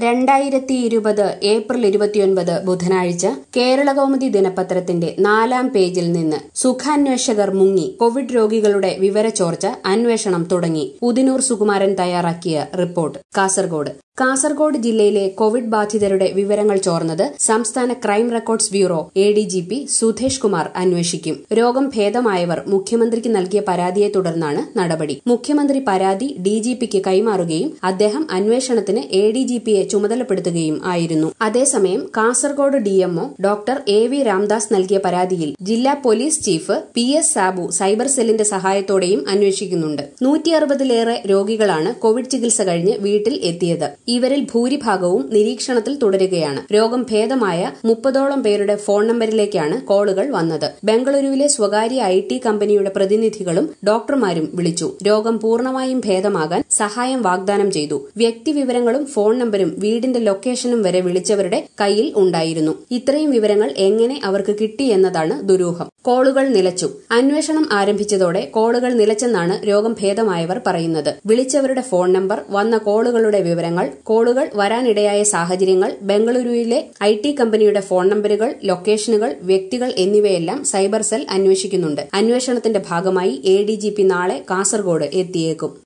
രണ്ടായിരത്തി ഇരുപത് ഏപ്രിൽ ഇരുപത്തിയൊൻപത് ബുധനാഴ്ച കേരളകൗമുദി ദിനപത്രത്തിന്റെ നാലാം പേജിൽ നിന്ന് സുഖാന്വേഷകർ മുങ്ങി കോവിഡ് രോഗികളുടെ വിവരച്ചോർച്ച അന്വേഷണം തുടങ്ങി ഉദിനൂർ സുകുമാരൻ തയ്യാറാക്കിയ റിപ്പോർട്ട് കാസർഗോഡ് കാസർഗോഡ് ജില്ലയിലെ കോവിഡ് ബാധിതരുടെ വിവരങ്ങൾ ചോർന്നത് സംസ്ഥാന crime records bureau A D G P Sudhesh Kumar അന്വേഷിക്കും രോഗം ഭേദമായവർ മുഖ്യമന്ത്രിക്ക് നൽകിയ പരാതിയെ തുടർന്നാണ് നടപടി മുഖ്യമന്ത്രി പരാതി ഡി ജി പിക്ക് കൈമാറുകയും അദ്ദേഹം അന്വേഷണത്തിന് എ ഡി ജി പിയെ ചുമതലപ്പെടുത്തുകയും ആയിരുന്നു അതേസമയം Kasaragod DMO doctor A V Ramdas നൽകിയ പരാതിയിൽ ജില്ലാ police chief P S Sabu cyber സെല്ലിന്റെ സഹായത്തോടെയും അന്വേഷിക്കുന്നുണ്ട് നൂറ്റി അറുപതിലേറെ രോഗികളാണ് കോവിഡ് ചികിത്സ കഴിഞ്ഞ് വീട്ടിൽ എത്തിയത് ഇവരിൽ ഭൂരിഭാഗവും നിരീക്ഷണത്തിൽ തുടരുകയാണ് രോഗം ഭേദമായ മുപ്പതോളം പേരുടെ ഫോൺ നമ്പരിലേക്കാണ് കോളുകൾ വന്നത് ബംഗളൂരുവിലെ സ്വകാര്യ ഐ ടി കമ്പനിയുടെ പ്രതിനിധികളും ഡോക്ടർമാരും വിളിച്ചു രോഗം പൂർണ്ണമായും ഭേദമാകാൻ സഹായം വാഗ്ദാനം ചെയ്തു വ്യക്തിവിവരങ്ങളും ഫോൺ നമ്പരും വീടിന്റെ ലൊക്കേഷനും വരെ വിളിച്ചവരുടെ കയ്യിൽ ഉണ്ടായിരുന്നു ഇത്രയും വിവരങ്ങൾ എങ്ങനെ അവർക്ക് കിട്ടി എന്നതാണ് ദുരൂഹം കോളുകൾ നിലച്ചു അന്വേഷണം ആരംഭിച്ചതോടെ കോളുകൾ നിലച്ചെന്നാണ് രോഗം ഭേദമായവർ പറയുന്നത് വിളിച്ചവരുടെ ഫോൺ നമ്പർ വന്ന കോളുകളുടെ വിവരങ്ങൾ കോളുകൾ വരാനിടയായ സാഹചര്യങ്ങൾ ബംഗളൂരുവിലെ ഐ ടി കമ്പനിയുടെ ഫോൺ നമ്പറുകൾ ലൊക്കേഷനുകൾ വ്യക്തികൾ എന്നിവയെല്ലാം സൈബർ സെൽ അന്വേഷിക്കുന്നുണ്ട് അന്വേഷണത്തിന്റെ ഭാഗമായി എ നാളെ കാസർഗോഡ് എത്തിയേക്കും